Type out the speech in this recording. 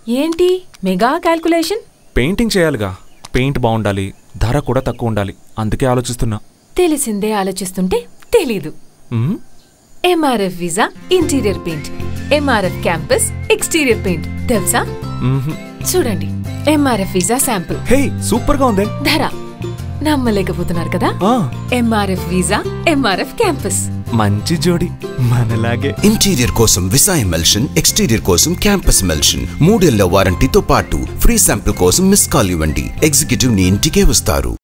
ఏంటి mega calculation painting చేయాలిగా paint బాగుండాలి ధర కూడా తక్కువ ఉండాలి అందుకే ఆలోచిస్తున్నా తెలిసిందే ఆలోచిస్తుంటే తెలీదు మ్మ్? MRF visa interior paint MRF campus exterior paint తెలుసా మ్మ్హ్. చూడండి MRF visa sample hey super గా ఉందే ధర నమ్మలేకపోతున్నారు కదా ఆ, ఎంఆర్ఎఫ్ వీసా ఎంఆర్ఎఫ్ క్యాంపస్ మంచి జోడి మనలాగే ఇంటీరియర్ కోసం విసా ఎమెల్షన్ ఎక్స్టీరియర్ కోసం క్యాంపస్ ఎమెల్షన్ మూడేళ్ల వారంటీతో పాటు ఫ్రీ శాంపుల్ కోసం మిస్ కాల్ ఇవ్వండి ఎగ్జిక్యూటివ్ ని ఇంటికే వస్తారు